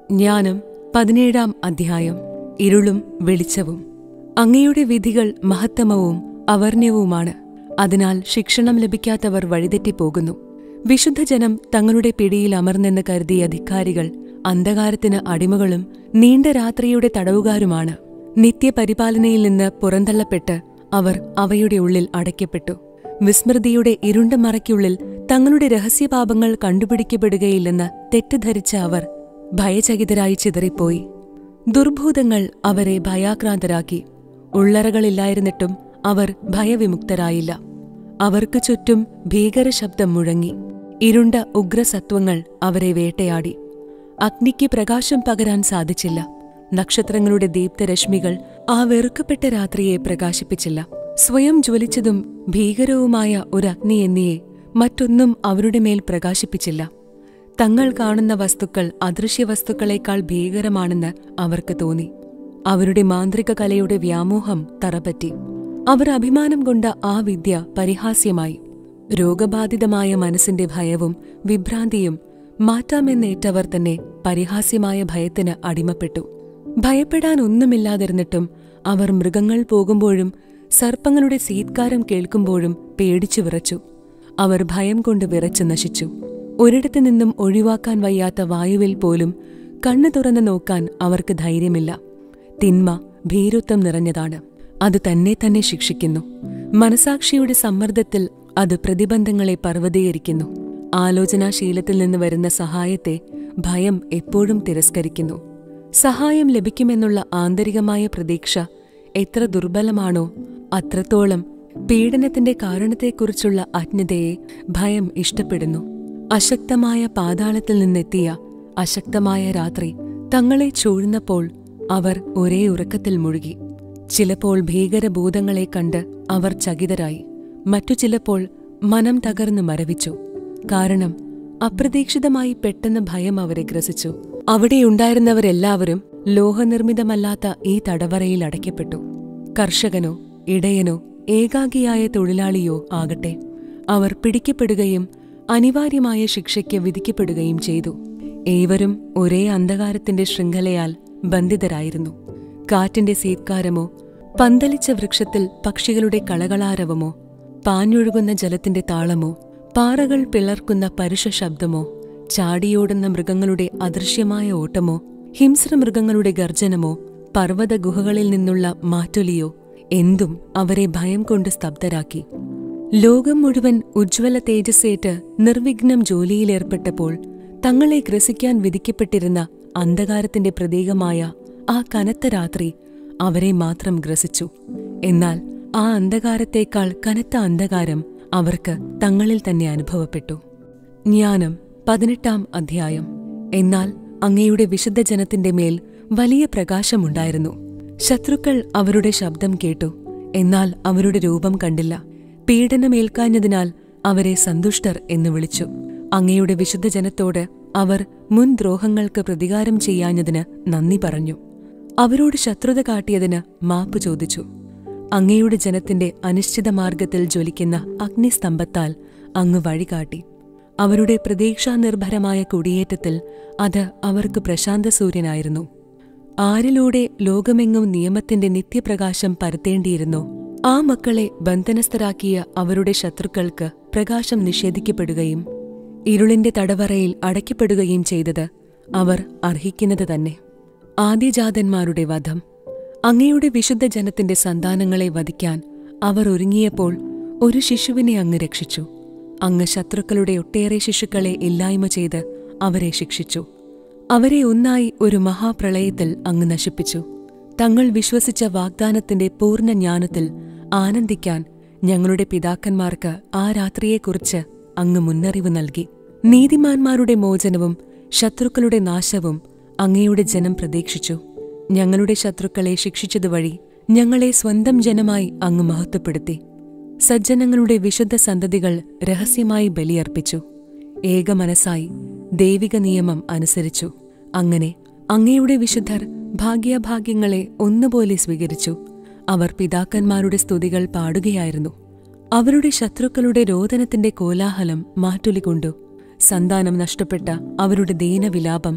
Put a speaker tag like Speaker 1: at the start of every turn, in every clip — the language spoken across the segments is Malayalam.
Speaker 1: ജ്ഞാനം പതിനേഴാം അധ്യായം ഇരുളും വെളിച്ചവും അങ്ങയുടെ വിധികൾ മഹത്തമവും അവർണ്യവുമാണ് അതിനാൽ ശിക്ഷണം ലഭിക്കാത്തവർ വഴിതെറ്റിപ്പോകുന്നു വിശുദ്ധജനം തങ്ങളുടെ പിടിയിൽ അമർന്നെന്ന് കരുതിയ ധിക്കാരികൾ അന്ധകാരത്തിന് അടിമകളും നീണ്ട രാത്രിയുടെ തടവുകാരുമാണ് നിത്യപരിപാലനയിൽ നിന്ന് പുറന്തള്ളപ്പെട്ട് അവർ അവയുടെ ഉള്ളിൽ അടയ്ക്കപ്പെട്ടു വിസ്മൃതിയുടെ ഇരുണ്ട മറയ്ക്കുള്ളിൽ തങ്ങളുടെ രഹസ്യപാപങ്ങൾ കണ്ടുപിടിക്കപ്പെടുകയില്ലെന്ന് തെറ്റിദ്ധരിച്ച അവർ ഭയചകിതരായി ചിതറിപ്പോയി ദുർഭൂതങ്ങൾ അവരെ ഭയാക്രാന്തരാക്കി ഉള്ളറകളില്ലായിരുന്നിട്ടും അവർ ഭയവിമുക്തരായില്ല അവർക്ക് ചുറ്റും ഭീകരശബ്ദം മുഴങ്ങി ഇരുണ്ട ഉഗ്രസത്വങ്ങൾ അവരെ വേട്ടയാടി അഗ്നിക്ക് പ്രകാശം പകരാൻ സാധിച്ചില്ല നക്ഷത്രങ്ങളുടെ ദീപ്തരശ്മികൾ ആ വെറുക്കപ്പെട്ട രാത്രിയെ പ്രകാശിപ്പിച്ചില്ല സ്വയം ജ്വലിച്ചതും ഭീകരവുമായ ഒരു അഗ്നി എന്നിയെ മറ്റൊന്നും അവരുടെ മേൽ പ്രകാശിപ്പിച്ചില്ല തങ്ങൾ കാണുന്ന വസ്തുക്കൾ അദൃശ്യ വസ്തുക്കളെക്കാൾ ഭീകരമാണെന്ന് അവർക്ക് തോന്നി അവരുടെ മാന്ത്രിക കലയുടെ വ്യാമോഹം തറപറ്റി അവർ അഭിമാനം കൊണ്ട ആ വിദ്യ പരിഹാസ്യമായി രോഗബാധിതമായ മനസ്സിന്റെ ഭയവും വിഭ്രാന്തിയും മാറ്റാമെന്നേറ്റവർ തന്നെ പരിഹാസ്യമായ ഭയത്തിന് അടിമപ്പെട്ടു ഭയപ്പെടാൻ ഒന്നുമില്ലാതിരുന്നിട്ടും അവർ മൃഗങ്ങൾ പോകുമ്പോഴും സർപ്പങ്ങളുടെ സീത്കാരം കേൾക്കുമ്പോഴും പേടിച്ചു വിറച്ചു അവർ ഭയം കൊണ്ട് വിറച്ചു നശിച്ചു ഒരിടത്തു നിന്നും ഒഴിവാക്കാൻ വയ്യാത്ത വായുവിൽ പോലും കണ്ണു തുറന്നു നോക്കാൻ അവർക്ക് ധൈര്യമില്ല തിന്മ ഭീരുത്വം നിറഞ്ഞതാണ് അത് തന്നെ തന്നെ ശിക്ഷിക്കുന്നു മനസാക്ഷിയുടെ സമ്മർദ്ദത്തിൽ അത് പ്രതിബന്ധങ്ങളെ പർവ്വതീകരിക്കുന്നു ആലോചനാശീലത്തിൽ നിന്ന് വരുന്ന സഹായത്തെ ഭയം എപ്പോഴും തിരസ്കരിക്കുന്നു സഹായം ലഭിക്കുമെന്നുള്ള ആന്തരികമായ പ്രതീക്ഷ എത്ര ദുർബലമാണോ അത്രത്തോളം പീഡനത്തിന്റെ കാരണത്തെക്കുറിച്ചുള്ള അജ്ഞതയെ ഭയം ഇഷ്ടപ്പെടുന്നു അശക്തമായ പാതാളത്തിൽ നിന്നെത്തിയ അശക്തമായ രാത്രി തങ്ങളെ ചൂഴ്ന്നപ്പോൾ അവർ ഒരേ ഉറക്കത്തിൽ മുഴുകി ചിലപ്പോൾ ഭീകരഭൂതങ്ങളെ കണ്ട് അവർ ചകിതരായി മറ്റു ചിലപ്പോൾ മനം തകർന്നു മരവിച്ചു കാരണം അപ്രതീക്ഷിതമായി പെട്ടെന്ന് ഭയം അവരെ ഗ്രസിച്ചു അവിടെയുണ്ടായിരുന്നവരെല്ലാവരും ലോഹനിർമ്മിതമല്ലാത്ത ഈ തടവറയിൽ അടയ്ക്കപ്പെട്ടു കർഷകനോ ഇടയനോ ഏകാഗിയായ തൊഴിലാളിയോ ആകട്ടെ അവർ പിടിക്കപ്പെടുകയും അനിവാര്യമായ ശിക്ഷയ്ക്ക് വിധിക്കപ്പെടുകയും ചെയ്തു ഏവരും ഒരേ അന്ധകാരത്തിന്റെ ശൃംഖലയാൽ ബന്ധിതരായിരുന്നു കാറ്റിന്റെ സീത്കാരമോ പന്തലിച്ച വൃക്ഷത്തിൽ പക്ഷികളുടെ കളകളാരവമോ പാഞ്ഞൊഴുകുന്ന ജലത്തിന്റെ താളമോ പാറകൾ പിളർക്കുന്ന പരുഷ ശബ്ദമോ ചാടിയോടുന്ന മൃഗങ്ങളുടെ അദൃശ്യമായ ഓട്ടമോ ഹിംസ്രമൃഗങ്ങളുടെ ഗർജനമോ പർവ്വത ഗുഹകളിൽ നിന്നുള്ള മാറ്റൊലിയോ എന്തും അവരെ ഭയം കൊണ്ട് സ്തബ്ധരാക്കി ലോകം മുഴുവൻ ഉജ്ജ്വല തേജസ്സേറ്റ് നിർവിഘ്നം ജോലിയിലേർപ്പെട്ടപ്പോൾ തങ്ങളെ ഗ്രസിക്കാൻ വിധിക്കപ്പെട്ടിരുന്ന അന്ധകാരത്തിന്റെ പ്രതീകമായ ആ കനത്ത രാത്രി അവരെ മാത്രം ഗ്രസിച്ചു എന്നാൽ ആ അന്ധകാരത്തേക്കാൾ കനത്ത അന്ധകാരം അവർക്ക് തങ്ങളിൽ തന്നെ അനുഭവപ്പെട്ടു ജ്ഞാനം പതിനെട്ടാം അധ്യായം എന്നാൽ അങ്ങയുടെ വിശുദ്ധ ജനത്തിന്റെ മേൽ വലിയ പ്രകാശമുണ്ടായിരുന്നു ശത്രുക്കൾ അവരുടെ ശബ്ദം കേട്ടു എന്നാൽ അവരുടെ രൂപം കണ്ടില്ല പീഡനമേൽക്കാഞ്ഞതിനാൽ അവരെ സന്തുഷ്ടർ എന്ന് വിളിച്ചു അങ്ങയുടെ വിശുദ്ധ ജനത്തോട് അവർ മുൻ ദ്രോഹങ്ങൾക്ക് പ്രതികാരം ചെയ്യാഞ്ഞതിന് നന്ദി പറഞ്ഞു അവരോട് ശത്രുത കാട്ടിയതിന് മാപ്പ് ചോദിച്ചു അങ്ങയുടെ ജനത്തിന്റെ അനിശ്ചിത മാർഗത്തിൽ ജ്വലിക്കുന്ന അഗ്നിസ്തംഭത്താൽ അങ്ങ് വഴികാട്ടി അവരുടെ പ്രതീക്ഷാനിർഭരമായ കുടിയേറ്റത്തിൽ അത് അവർക്ക് പ്രശാന്ത സൂര്യനായിരുന്നു ആരിലൂടെ ലോകമെങ്ങും നിയമത്തിന്റെ നിത്യപ്രകാശം പരത്തേണ്ടിയിരുന്നോ ആ മക്കളെ ബന്ധനസ്ഥരാക്കിയ അവരുടെ ശത്രുക്കൾക്ക് പ്രകാശം നിഷേധിക്കപ്പെടുകയും ഇരുളിന്റെ തടവറയിൽ അടയ്ക്കപ്പെടുകയും ചെയ്തത് അവർ അർഹിക്കുന്നത് തന്നെ ആദ്യജാതന്മാരുടെ വധം അങ്ങയുടെ വിശുദ്ധ ജനത്തിന്റെ സന്താനങ്ങളെ വധിക്കാൻ അവർ ഒരുങ്ങിയപ്പോൾ ഒരു ശിശുവിനെ അങ്ങ് രക്ഷിച്ചു അങ്ങ് ശത്രുക്കളുടെ ഒട്ടേറെ ശിശുക്കളെ ഇല്ലായ്മ ചെയ്ത് അവരെ ശിക്ഷിച്ചു അവരെ ഒന്നായി ഒരു മഹാപ്രളയത്തിൽ അങ്ങ് നശിപ്പിച്ചു തങ്ങൾ വിശ്വസിച്ച വാഗ്ദാനത്തിന്റെ പൂർണ്ണ ജ്ഞാനത്തിൽ ആനന്ദിക്കാൻ ഞങ്ങളുടെ പിതാക്കന്മാർക്ക് ആ രാത്രിയെക്കുറിച്ച് അങ്ങ് മുന്നറിവ് നൽകി നീതിമാന്മാരുടെ മോചനവും ശത്രുക്കളുടെ നാശവും അങ്ങയുടെ ജനം പ്രതീക്ഷിച്ചു ഞങ്ങളുടെ ശത്രുക്കളെ ശിക്ഷിച്ചതുവഴി ഞങ്ങളെ സ്വന്തം ജനമായി അങ്ങ് മഹത്വപ്പെടുത്തി സജ്ജനങ്ങളുടെ വിശുദ്ധ സന്തതികൾ രഹസ്യമായി ബലിയർപ്പിച്ചു ഏകമനസായി ദൈവിക നിയമം അനുസരിച്ചു അങ്ങനെ അങ്ങയുടെ വിശുദ്ധർ ഭാഗ്യാഭാഗ്യങ്ങളെ ഒന്നുപോലെ സ്വീകരിച്ചു അവർ പിതാക്കന്മാരുടെ സ്തുതികൾ പാടുകയായിരുന്നു അവരുടെ ശത്രുക്കളുടെ രോദനത്തിന്റെ കോലാഹലം മാറ്റൊലികൊണ്ടു സന്താനം നഷ്ടപ്പെട്ട അവരുടെ ദീനവിലാപം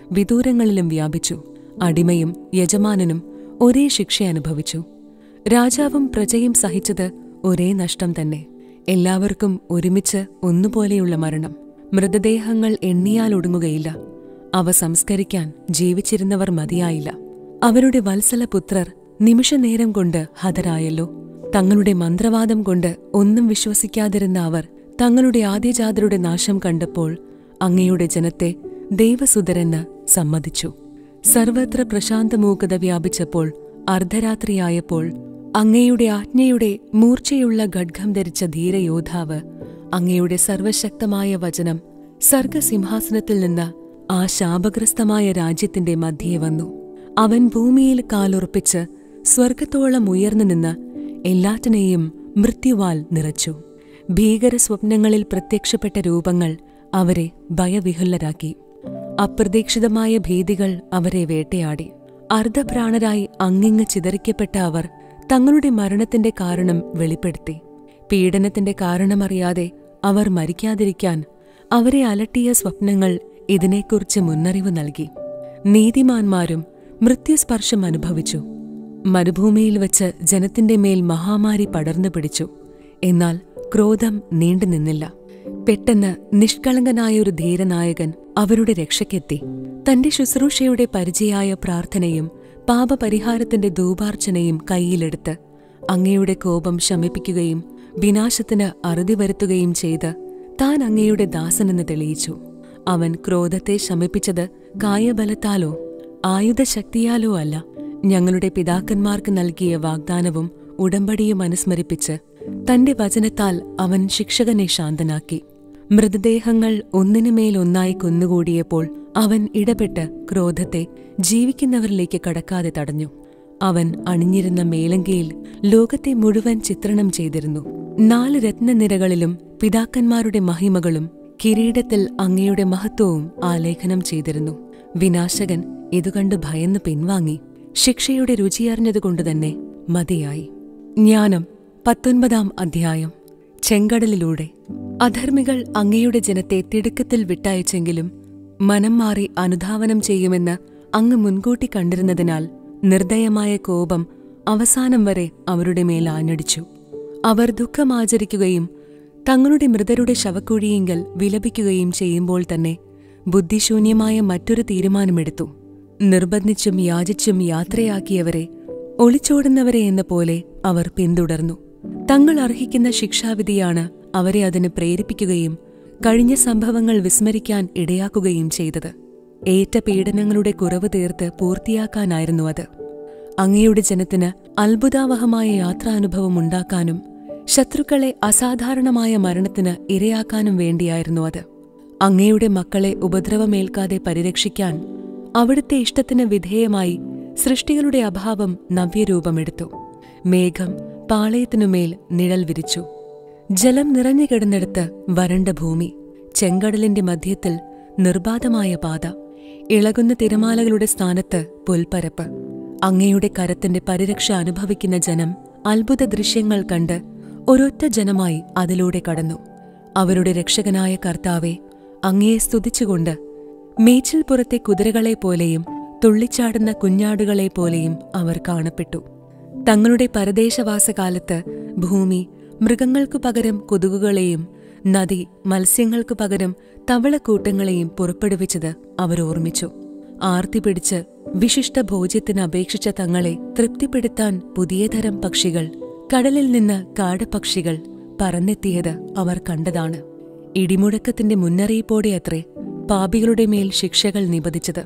Speaker 1: വിദൂരങ്ങളിലും വ്യാപിച്ചു അടിമയും യജമാനനും ഒരേ ശിക്ഷ അനുഭവിച്ചു രാജാവും പ്രജയും സഹിച്ചത് ഒരേ നഷ്ടം തന്നെ എല്ലാവർക്കും ഒരുമിച്ച് ഒന്നുപോലെയുള്ള മരണം മൃതദേഹങ്ങൾ എണ്ണിയാൽ ഒടുങ്ങുകയില്ല അവ സംസ്കരിക്കാൻ ജീവിച്ചിരുന്നവർ മതിയായില്ല അവരുടെ വത്സലപുത്രർ നിമിഷനേരം കൊണ്ട് ഹതരായല്ലോ തങ്ങളുടെ മന്ത്രവാദം കൊണ്ട് ഒന്നും വിശ്വസിക്കാതിരുന്ന അവർ തങ്ങളുടെ ആദ്യജാതരുടെ നാശം കണ്ടപ്പോൾ അങ്ങയുടെ ജനത്തെ ദൈവസുതരെന്ന് സമ്മതിച്ചു സർവത്ര പ്രശാന്തമൂകത വ്യാപിച്ചപ്പോൾ അർദ്ധരാത്രിയായപ്പോൾ അങ്ങയുടെ ആജ്ഞയുടെ മൂർച്ചയുള്ള ഖഡ്ഗം ധരിച്ച ധീരയോദ്ധാവ് അങ്ങയുടെ സർവശക്തമായ വചനം സർഗസിംഹാസനത്തിൽ നിന്ന് ആ ശാപഗ്രസ്തമായ രാജ്യത്തിന്റെ മധ്യേ വന്നു അവൻ ഭൂമിയിൽ കാലുറപ്പിച്ച് സ്വർഗത്തോളം ഉയർന്നു നിന്ന് എല്ലാറ്റിനെയും മൃത്യുവാൽ നിറച്ചു ഭീകര സ്വപ്നങ്ങളിൽ പ്രത്യക്ഷപ്പെട്ട രൂപങ്ങൾ അവരെ ഭയവിഹുലരാക്കി അപ്രതീക്ഷിതമായ ഭീതികൾ അവരെ വേട്ടയാടി അർദ്ധപ്രാണരായി അങ്ങിങ്ങ് ചിതറിക്കപ്പെട്ട അവർ തങ്ങളുടെ മരണത്തിന്റെ കാരണം വെളിപ്പെടുത്തി പീഡനത്തിന്റെ കാരണമറിയാതെ അവർ മരിക്കാതിരിക്കാൻ അവരെ അലട്ടിയ സ്വപ്നങ്ങൾ ഇതിനെക്കുറിച്ച് മുന്നറിവ് നൽകി നീതിമാന്മാരും മൃത്യുസ്പർശം അനുഭവിച്ചു മരുഭൂമിയിൽ വച്ച് ജനത്തിന്റെ മേൽ മഹാമാരി പടർന്നു പിടിച്ചു എന്നാൽ ക്രോധം നീണ്ടുനിന്നില്ല പെട്ടെന്ന് നിഷ്കളങ്കനായ ഒരു ധീരനായകൻ അവരുടെ രക്ഷയ്ക്കെത്തി തന്റെ ശുശ്രൂഷയുടെ പരിചയായ പ്രാർത്ഥനയും പാപപരിഹാരത്തിന്റെ ധൂപാർച്ചനയും കൈയിലെടുത്ത് അങ്ങയുടെ കോപം ശമിപ്പിക്കുകയും വിനാശത്തിന് അറുതി വരുത്തുകയും ചെയ്ത് താൻ അങ്ങയുടെ ദാസനെന്ന് തെളിയിച്ചു അവൻ ക്രോധത്തെ ശമിപ്പിച്ചത് കായബലത്താലോ ആയുധശക്തിയാലോ അല്ല ഞങ്ങളുടെ പിതാക്കന്മാർക്ക് നൽകിയ വാഗ്ദാനവും ഉടമ്പടിയും അനുസ്മരിപ്പിച്ച് തന്റെ വചനത്താൽ അവൻ ശിക്ഷകനെ ശാന്തനാക്കി മൃതദേഹങ്ങൾ ഒന്നിനുമേലൊന്നായി കൊന്നുകൂടിയപ്പോൾ അവൻ ഇടപെട്ട് ക്രോധത്തെ ജീവിക്കുന്നവരിലേക്ക് കടക്കാതെ തടഞ്ഞു അവൻ അണിഞ്ഞിരുന്ന മേലങ്കയിൽ ലോകത്തെ മുഴുവൻ ചിത്രണം ചെയ്തിരുന്നു നാല് രത്നനിരകളിലും പിതാക്കന്മാരുടെ മഹിമകളും കിരീടത്തിൽ അങ്ങയുടെ മഹത്വവും ആലേഖനം ചെയ്തിരുന്നു വിനാശകൻ ഇതുകണ്ട് ഭയന്ന് പിൻവാങ്ങി ശിക്ഷയുടെ രുചിയറിഞ്ഞതുകൊണ്ടുതന്നെ മതിയായി ജ്ഞാനം പത്തൊൻപതാം അധ്യായം ചെങ്കടലിലൂടെ അധർമ്മികൾ അങ്ങയുടെ ജനത്തെ തിടുക്കത്തിൽ വിട്ടയച്ചെങ്കിലും മനം മാറി അനുധാവനം ചെയ്യുമെന്ന് അങ്ങ് മുൻകൂട്ടി കണ്ടിരുന്നതിനാൽ നിർദ്ദയമായ കോപം അവസാനം വരെ അവരുടെ മേൽ ആഞ്ഞടിച്ചു അവർ ദുഃഖമാചരിക്കുകയും തങ്ങളുടെ മൃതരുടെ ശവക്കുഴിയിങ്കൽ വിലപിക്കുകയും ചെയ്യുമ്പോൾ തന്നെ ബുദ്ധിശൂന്യമായ മറ്റൊരു തീരുമാനമെടുത്തു നിർബന്ധിച്ചും യാചിച്ചും യാത്രയാക്കിയവരെ ഒളിച്ചോടുന്നവരെ എന്ന പോലെ അവർ പിന്തുടർന്നു തങ്ങൾ അർഹിക്കുന്ന ശിക്ഷാവിധിയാണ് അവരെ അതിന് പ്രേരിപ്പിക്കുകയും കഴിഞ്ഞ സംഭവങ്ങൾ വിസ്മരിക്കാൻ ഇടയാക്കുകയും ചെയ്തത് ഏറ്റ പീഡനങ്ങളുടെ കുറവ് തീർത്ത് പൂർത്തിയാക്കാനായിരുന്നു അത് അങ്ങയുടെ ജനത്തിന് അത്ഭുതാവഹമായ യാത്രാനുഭവം ഉണ്ടാക്കാനും ശത്രുക്കളെ അസാധാരണമായ മരണത്തിന് ഇരയാക്കാനും വേണ്ടിയായിരുന്നു അത് അങ്ങയുടെ മക്കളെ ഉപദ്രവമേൽക്കാതെ പരിരക്ഷിക്കാൻ അവിടുത്തെ ഇഷ്ടത്തിന് വിധേയമായി സൃഷ്ടികളുടെ അഭാവം നവ്യരൂപമെടുത്തു മേഘം പാളയത്തിനുമേൽ നിഴൽ വിരിച്ചു ജലം നിറഞ്ഞു കിടന്നിടത്ത് വരണ്ട ഭൂമി ചെങ്കടലിന്റെ മധ്യത്തിൽ നിർബാധമായ പാത ഇളകുന്ന തിരമാലകളുടെ സ്ഥാനത്ത് പുൽപ്പരപ്പ് അങ്ങയുടെ കരത്തിന്റെ പരിരക്ഷ അനുഭവിക്കുന്ന ജനം അത്ഭുത ദൃശ്യങ്ങൾ കണ്ട് ഒരൊറ്റ ജനമായി അതിലൂടെ കടന്നു അവരുടെ രക്ഷകനായ കർത്താവെ അങ്ങയെ സ്തുതിച്ചുകൊണ്ട് മേച്ചിൽപ്പുറത്തെ കുതിരകളെപ്പോലെയും തുള്ളിച്ചാടുന്ന കുഞ്ഞാടുകളെപ്പോലെയും അവർ കാണപ്പെട്ടു തങ്ങളുടെ പരദേശവാസകാലത്ത് ഭൂമി മൃഗങ്ങൾക്കു പകരം കൊതുകുകളെയും നദി മത്സ്യങ്ങൾക്കു പകരം തവളക്കൂട്ടങ്ങളെയും പുറപ്പെടുവിച്ചത് അവർ ഓർമ്മിച്ചു ആർത്തി പിടിച്ച് വിശിഷ്ട ഭോജ്യത്തിന് അപേക്ഷിച്ച തങ്ങളെ തൃപ്തിപ്പെടുത്താൻ പുതിയ തരം പക്ഷികൾ കടലിൽ നിന്ന് കാടപ്പക്ഷികൾ പറന്നെത്തിയത് അവർ കണ്ടതാണ് ഇടിമുഴക്കത്തിന്റെ മുന്നറിയിപ്പോടെ അത്രേ പാപികളുടെ മേൽ ശിക്ഷകൾ നിബദിച്ചത്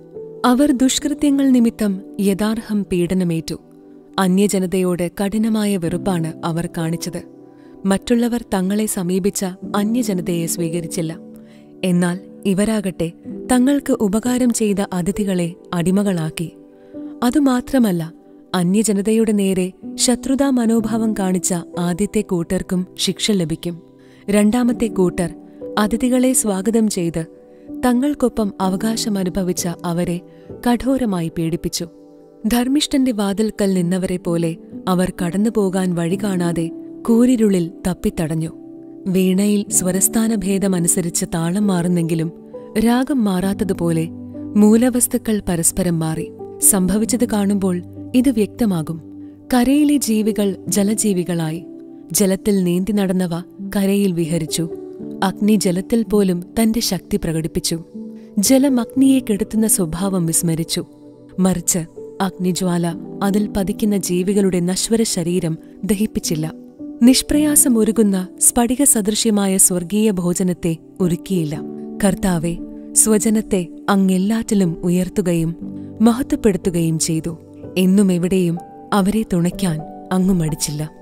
Speaker 1: അവർ ദുഷ്കൃത്യങ്ങൾ നിമിത്തം യഥാർഹം പീഡനമേറ്റു അന്യജനതയോട് കഠിനമായ വെറുപ്പാണ് അവർ കാണിച്ചത് മറ്റുള്ളവർ തങ്ങളെ സമീപിച്ച അന്യജനതയെ സ്വീകരിച്ചില്ല എന്നാൽ ഇവരാകട്ടെ തങ്ങൾക്ക് ഉപകാരം ചെയ്ത അതിഥികളെ അടിമകളാക്കി അതുമാത്രമല്ല അന്യജനതയുടെ നേരെ ശത്രുതാ മനോഭാവം കാണിച്ച ആദ്യത്തെ കൂട്ടർക്കും ശിക്ഷ ലഭിക്കും രണ്ടാമത്തെ കൂട്ടർ അതിഥികളെ സ്വാഗതം ചെയ്ത് തങ്ങൾക്കൊപ്പം അവകാശമനുഭവിച്ച അവരെ കഠോരമായി പീഡിപ്പിച്ചു ധർമ്മിഷ്ഠന്റെ വാതിൽക്കൽ നിന്നവരെ പോലെ അവർ കടന്നുപോകാൻ വഴി കാണാതെ കൂരിരുളിൽ തപ്പിത്തടഞ്ഞു വീണയിൽ സ്വരസ്ഥാനഭേദമനുസരിച്ച് താളം മാറുന്നെങ്കിലും രാഗം മാറാത്തതുപോലെ മൂലവസ്തുക്കൾ പരസ്പരം മാറി സംഭവിച്ചത് കാണുമ്പോൾ ഇത് വ്യക്തമാകും കരയിലെ ജീവികൾ ജലജീവികളായി ജലത്തിൽ നീന്തി നടന്നവ കരയിൽ വിഹരിച്ചു അഗ്നി ജലത്തിൽ പോലും തന്റെ ശക്തി പ്രകടിപ്പിച്ചു ജലം അഗ്നിയെ കെടുത്തുന്ന സ്വഭാവം വിസ്മരിച്ചു മറിച്ച് അഗ്നിജ്വാല അതിൽ പതിക്കുന്ന ജീവികളുടെ നശ്വര ശരീരം ദഹിപ്പിച്ചില്ല നിഷ്പ്രയാസം ഒരുങ്ങുന്ന സ്ഫടിക സദൃശ്യമായ സ്വർഗീയ ഭോജനത്തെ ഒരുക്കിയില്ല കർത്താവെ സ്വജനത്തെ അങ്ങെല്ലാറ്റിലും ഉയർത്തുകയും മഹത്വപ്പെടുത്തുകയും ചെയ്തു എന്നും എവിടെയും അവരെ തുണയ്ക്കാൻ അങ്ങു മടിച്ചില്ല